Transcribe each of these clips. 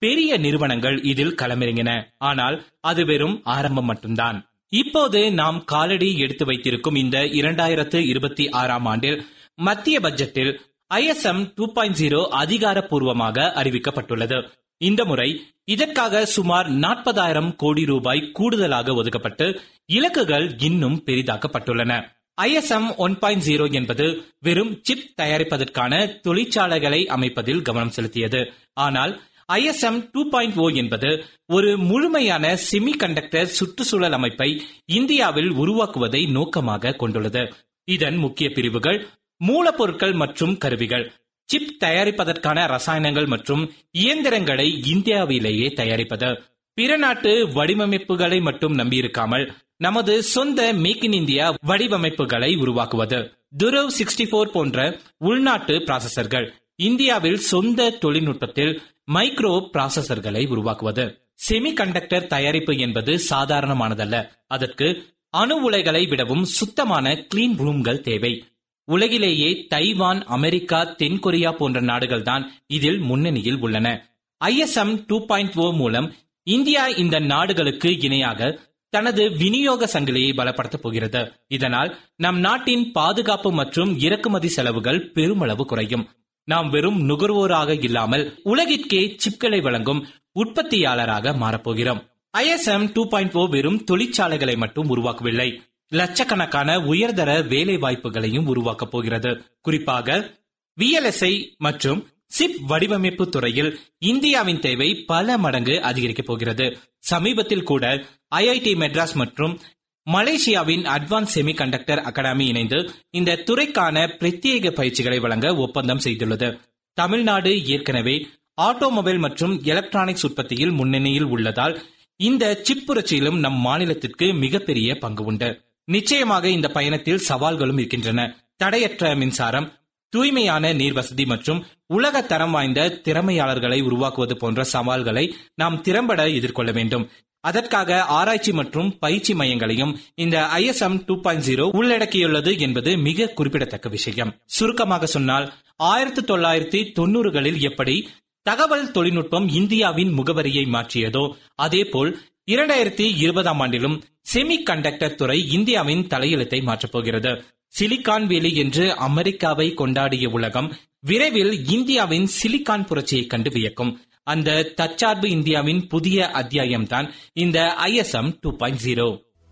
பெரிய நிறுவனங்கள் இதில் களமிறங்கின ஆனால் அது வெறும் ஆரம்பம் மட்டும்தான் இப்போது நாம் காலடி எடுத்து வைத்திருக்கும் இந்த இரண்டாயிரத்து இருபத்தி ஆறாம் ஆண்டில் மத்திய பட்ஜெட்டில் ஐஎஸ்எம் டூ பாயிண்ட் ஜீரோ அதிகாரப்பூர்வமாக அறிவிக்கப்பட்டுள்ளது இந்த முறை இதற்காக சுமார் நாற்பதாயிரம் கோடி ரூபாய் கூடுதலாக ஒதுக்கப்பட்டு இலக்குகள் இன்னும் பெரிதாக்கப்பட்டுள்ளன ஐஎஸ்எம் ஒன் பாயிண்ட் ஜீரோ என்பது வெறும் சிப் தயாரிப்பதற்கான தொழிற்சாலைகளை அமைப்பதில் கவனம் செலுத்தியது ஆனால் ஐஎஸ்எம் டூ பாயிண்ட் ஓ என்பது ஒரு முழுமையான செமி கண்டக்டர் சுற்றுச்சூழல் அமைப்பை இந்தியாவில் உருவாக்குவதை நோக்கமாக கொண்டுள்ளது இதன் முக்கிய பிரிவுகள் மூலப்பொருட்கள் மற்றும் கருவிகள் சிப் தயாரிப்பதற்கான ரசாயனங்கள் மற்றும் இயந்திரங்களை இந்தியாவிலேயே தயாரிப்பது பிற நாட்டு வடிவமைப்புகளை மட்டும் நம்பியிருக்காமல் நமது சொந்த மேக் இன் இந்தியா வடிவமைப்புகளை உருவாக்குவது துரவ் சிக்ஸ்டி போர் போன்ற உள்நாட்டு ப்ராசஸர்கள் இந்தியாவில் சொந்த தொழில்நுட்பத்தில் மைக்ரோ ப்ராசஸர்களை உருவாக்குவது செமி கண்டக்டர் தயாரிப்பு என்பது சாதாரணமானதல்ல அதற்கு அணு உலைகளை விடவும் சுத்தமான கிளீன் ரூம்கள் தேவை உலகிலேயே தைவான் அமெரிக்கா தென்கொரியா போன்ற நாடுகள்தான் இதில் முன்னணியில் உள்ளன ஐஎஸ்எம் டூ பாயிண்ட் ஓ மூலம் இந்தியா இந்த நாடுகளுக்கு இணையாக தனது விநியோக சங்கிலியை பலப்படுத்தப் போகிறது இதனால் நம் நாட்டின் பாதுகாப்பு மற்றும் இறக்குமதி செலவுகள் பெருமளவு குறையும் நாம் வெறும் நுகர்வோராக இல்லாமல் உலகிற்கே சிப்களை வழங்கும் உற்பத்தியாளராக மாறப்போகிறோம் ஐஎஸ்எம் டூ பாயிண்ட் ஓ வெறும் தொழிற்சாலைகளை மட்டும் உருவாக்கவில்லை லட்சக்கணக்கான உயர்தர வேலை வாய்ப்புகளையும் உருவாக்கப் போகிறது குறிப்பாக விஎல்எஸ்ஐ மற்றும் சிப் வடிவமைப்பு துறையில் இந்தியாவின் தேவை பல மடங்கு அதிகரிக்கப் போகிறது சமீபத்தில் கூட ஐஐடி மெட்ராஸ் மற்றும் மலேசியாவின் அட்வான்ஸ் செமி கண்டக்டர் அகாடமி இணைந்து இந்த துறைக்கான பிரத்யேக பயிற்சிகளை வழங்க ஒப்பந்தம் செய்துள்ளது தமிழ்நாடு ஏற்கனவே ஆட்டோமொபைல் மற்றும் எலக்ட்ரானிக்ஸ் உற்பத்தியில் முன்னணியில் உள்ளதால் இந்த சிப் புரட்சியிலும் நம் மாநிலத்திற்கு மிகப்பெரிய பங்கு உண்டு நிச்சயமாக இந்த பயணத்தில் சவால்களும் இருக்கின்றன தடையற்ற மின்சாரம் தூய்மையான நீர் வசதி மற்றும் உலக தரம் வாய்ந்த திறமையாளர்களை உருவாக்குவது போன்ற சவால்களை நாம் திறம்பட எதிர்கொள்ள வேண்டும் அதற்காக ஆராய்ச்சி மற்றும் பயிற்சி மையங்களையும் இந்த ஐஎஸ்எம் டூ பாயிண்ட் ஜீரோ உள்ளடக்கியுள்ளது என்பது மிக குறிப்பிடத்தக்க விஷயம் சுருக்கமாக சொன்னால் ஆயிரத்தி தொள்ளாயிரத்தி தொண்ணூறுகளில் எப்படி தகவல் தொழில்நுட்பம் இந்தியாவின் முகவரியை மாற்றியதோ அதேபோல் இரண்டாயிரத்தி இருபதாம் ஆண்டிலும் செமி கண்டக்டர் துறை இந்தியாவின் தலையெழுத்தை மாற்றப் போகிறது சிலிகான் வேலி என்று அமெரிக்காவை கொண்டாடிய உலகம் விரைவில் இந்தியாவின் சிலிகான் புரட்சியை கண்டு வியக்கும் அந்த தற்சார்பு இந்தியாவின் புதிய அத்தியாயம்தான் இந்த ஐஎஸ்எம் டூ பாயிண்ட் ஜீரோ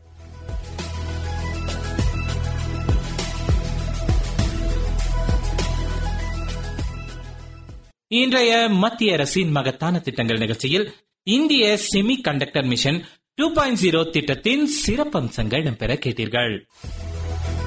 இன்றைய மத்திய அரசின் மகத்தான திட்டங்கள் நிகழ்ச்சியில் இந்திய semiconductor mission two point zero திட்டத்தின் சிறப்பம்சங்கள் இடம்பெற கேட்டீர்கள்